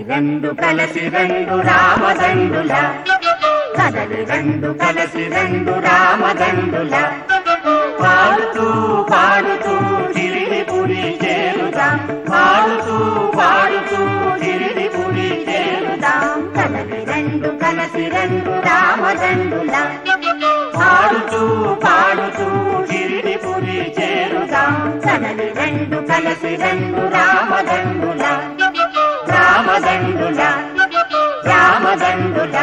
రెండు కలసి రెండు రామదండుల కదలి రెండు కలసి రెండు రామదండుల పాడుతూ పాడుతూ చిరిడిపురి చేరుదాం పాడుతూ పాడుతూ చిరిడిపురి చేరుదాం కదలి రెండు కలసి రెండు రామదండుల పాడుతూ పాడుతూ చిరిడిపురి చేరుదాం కదలి రెండు కలసి రెండు రామదండుల రామదండుల రామదండుల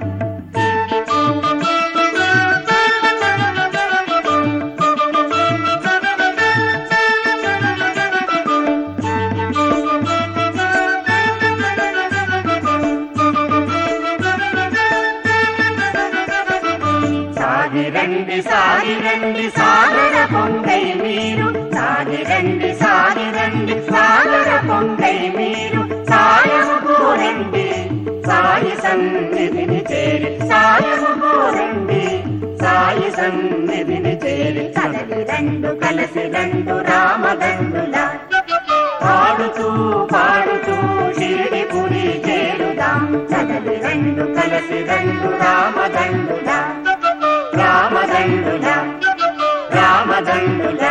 సాగిరండి సాగిరండి సాగర పొంగై మీరు సాగిరండి సాగిరండి సాగర పొంగై మీరు సాయము కోరండి సాయి సన్నిధిని చేరి సాయము కోరండి సాయి సన్నిధిని చేరి కదలి రెండు కలసి రెండు రామదండుల పాడుతూ పాడుతూ షిరిడిపురి చేరుదాం కదలి రెండు కలసి రెండు రామదండుల రామదండుల రామదండుల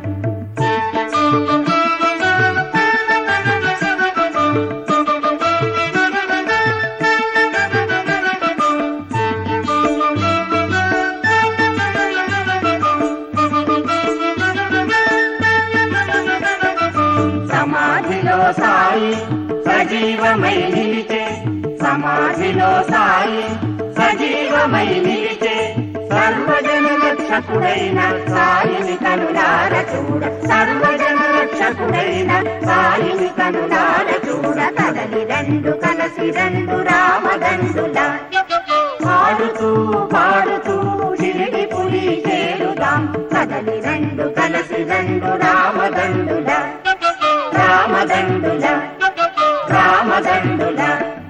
సమాధిలో సాయి సజీవమై నిలిచే సమాధిలో సాయి సజీవమై నిలిచే సర్వజన రక్షకుడైన సాయిని కనులార చూడ సర్వజన రక్షకుడైన సాయిని కనులార చూడ కదలి రెండు కలసి రెండు రామదండుల పాడుతూ పాడుతూ షిరిడి పులి చేరుదాం కదలి రెండు కలసి రెండు రామదండుల రామదండుల రామదండుల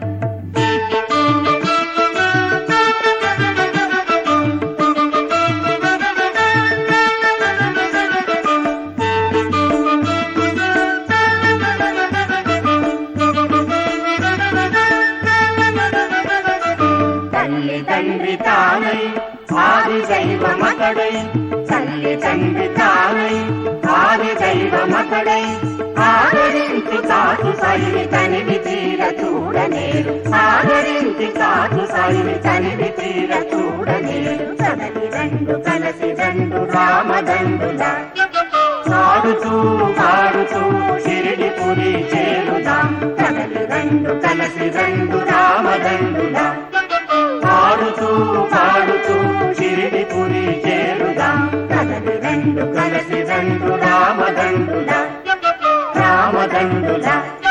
తల్లి తండ్రి తానై ఆది దైవమతడై తల్లి తండ్రి తానై ఆది దైవమతడై ఆదరించి కాదు సైని తనివి తీర చూడనేరు ఆదరించి కాదు సైని తనివి తీర చూడనేరు కదలి రెండు కలసి రెండు రామదండుల పాడుతూ పాడుతూ షిరిడి పురి చేరుదాం కదలి రెండు కలసి రెండు రామదండుల పాడుతూ పాడుతూ షిరిడి పురి చేరుదాం కదలి రెండు కలసి రెండు రామదండుల రామదండుల